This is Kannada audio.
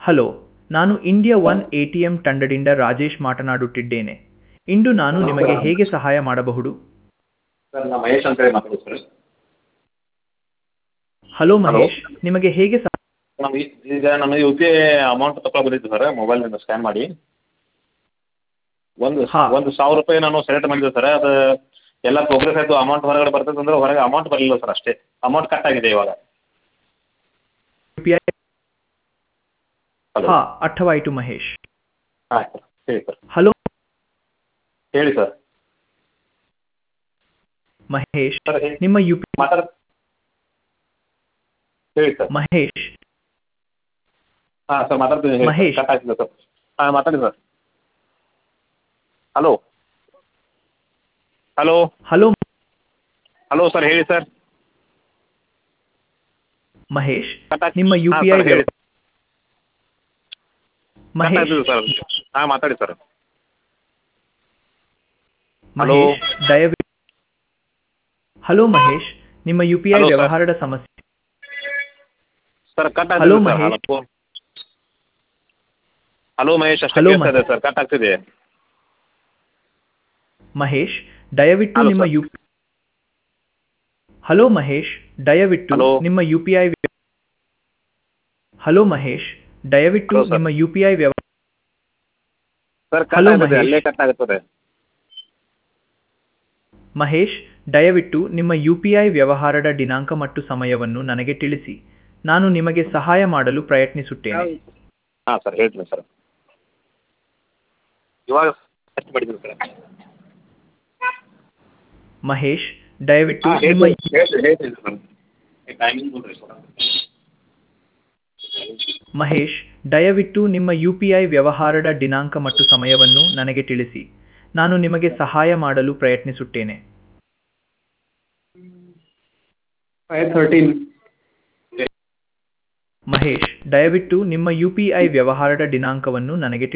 ಹಲೋ ನಾನು India one A T M ತಂಡದಿಂದ ರಾಜೇಶ್ ಮಾತನಾಡುತ್ತಿದ್ದೇನೆ ಇಂದು ನಾನು ನಿಮಗೆ ಹೇಗೆ ಸಹಾಯ ಮಾಡಬಹುದು ಸರ್ ನಾನು ಮಹೇಶ್ ಅಂತ ಹೇಳಿ ಮಾತಾಡೋದು ಸರ್ ಹಲೋ ಮಹೇಶ್ ನಿಮಗೆ ಹೇಗೆ ಸಹ ನಮ್ಗೆ ಈಗ ನಮ್ಮ ಯು ಪಿ ಐ ಅಮೌಂಟ್ ತಗೊಳಕ್ ಬಂದಿತ್ತು ಸರ್ ಮೊಬೈಲ್ನಿಂದ ಸ್ಕ್ಯಾನ್ ಮಾಡಿ ಒಂದು ಹಾ. ಒಂದು ಸಾವಿರ ರೂಪಾಯಿ ನಾನು ಸೆಲೆಕ್ಟ್ ಮಾಡಿದ್ದೆ ಸರ್ ಅದು ಎಲ್ಲ ಪ್ರೋಗ್ರೆಸ್ ಆಯಿತು ಅಮೌಂಟ್ ಹೊರಗಡೆ ಬರ್ತದೆ ಅಂದ್ರೆ ಹೊರಗೆ ಅಮೌಂಟ್ ಬರಲಿಲ್ಲ ಸರ್ ಅಷ್ಟೇ ಅಮೌಂಟ್ ಕಟ್ ಆಗಿದೆ ಇವಾಗ ಯು ಪಿ ಐ ಹಲೋ ಹಾ ಅರ್ಥವಾಯಿತು ಮಹೇಶ್ ಹಾಂ ಸರ್ ಹೇಳಿ ಸರ್ ಹಲೋ ಹೇಳಿ ಸರ್ ಮಹೇಶ್ ಸರ್ ಹೇಳಿ ನಿಮ್ಮ ಯು ಪಿ ಮಾತಾಡ ಹೇಳಿ ಸರ್ ಮಹೇಶ್ ಹಾಂ ಸರ್ ಮಾತಾಡ್ತೀನಿ ಹೇಳಿ ಮಹೇಶ್. ಕಟ್ ಆಗ್ತಿದೆ ಸರ್ ಹಾಂ ಮಾತಾಡಿ sir hello hello hello hello sir ಹೇಳಿ ಸರ್ ಮಹೇಶ್ ಕಟ್ ಆಗ್- ನಿಮ್ಮ ಯು ಹಾಂ, ಪಿ ಐ ಸರ್, ಹೇಳಿ. ಮಹೇಶ್ ಮಾತಾಡ್ತಿದ್ದೆ ಸರ್ ಹಾಂ ಮಾತಾಡಿ ಸರ್ ಹಲೋ. ಮಹೇಶ್ ದಯವಿಟ್ಟು ಹಲೋ ಮಹೇಶ್ ನಿಮ್ಮ U P I hello, sir. ವ್ಯವಹಾರದ ಸಮಸ್ಯೆ ಸರ್ ಕಟ್ ಹಲೋ, ಆಗ್ತಿದೆ sir Mahesh. Hello hello Mahesh ಅಷ್ಟೇ ಹಲೋ, ಕೇಳ್ತಾ ಇದೆ ಸರ್ ಕಟ್ ಆಗ್ತಿದೆ ಮಹೇಶ್ ದಯವಿಟ್ಟು ಹಲೋ, ನಿಮ್ಮ ಸರ್. ಯು ಹಲೋ ಮಹೇಶ್ ದಯವಿಟ್ಟು ಹಲೋ. ನಿಮ್ಮ U P I hello Mahesh ದಯವಿಟ್ಟು ಹಲೋ, ಸರ್. ನಿಮ್ಮ ಯು ಪಿ ಐ ವ್ಯವ ಸರ್ ಕಟ್ ಹಲೋ, ಆಗ್ತದೆ ಮಹೇಶ್. ಅಲ್ಲೇ ಕಟ್ ಆಗುತ್ತದೆ ಮಹೇಶ್ ದಯವಿಟ್ಟು ನಿಮ್ಮ ಯು ಪಿ ಐ ವ್ಯವಹಾರದ ದಿನಾಂಕ ಮತ್ತು ಸಮಯವನ್ನು ನನಗೆ ತಿಳಿಸಿ ನಾನು ನಿಮಗೆ ಸಹಾಯ ಮಾಡಲು ಪ್ರಯತ್ನಿಸುತ್ತೇನೆ ಹಾಂ ಸರ್ ಹೇಳ್ತೀನಿ ಸರ್ ಇವಾಗ ಎಷ್ಟು ಮಾಡಿದ್ದೀನಿ ಸರ್ ಮಹೇಶ್ ದಯವಿಟ್ಟು ಹಾಂ ನಿಮ್ಮ ಹೇಳ್ತೀನಿ ಹೇಳ್ತೀನಿ ಹೇಳ್ತೀನಿ ಸರ್ ಟೈಮಿಂಗ್ ನೋಡ್ರಿ ಸರ್ ಮಹೇಶ್ ದಯವಿಟ್ಟು ನಿಮ್ಮ ಯು ಪಿ ಐ ವ್ಯವಹಾರದ ದಿನಾಂಕ ಮತ್ತು ಸಮಯವನ್ನು ನನಗೆ ತಿಳಿಸಿ ನಾನು ನಿಮಗೆ ಸಹಾಯ ಮಾಡಲು ಪ್ರಯತ್ನಿಸುತ್ತೇನೆ ಫೈವ್ ಥರ್ಟೀನ್ ಮಹೇಶ್ ದಯವಿಟ್ಟು ನಿಮ್ಮ ಯು ಪಿ ಐ ವ್ಯವಹಾರದ ದಿನಾಂಕವನ್ನು ನನಗೆ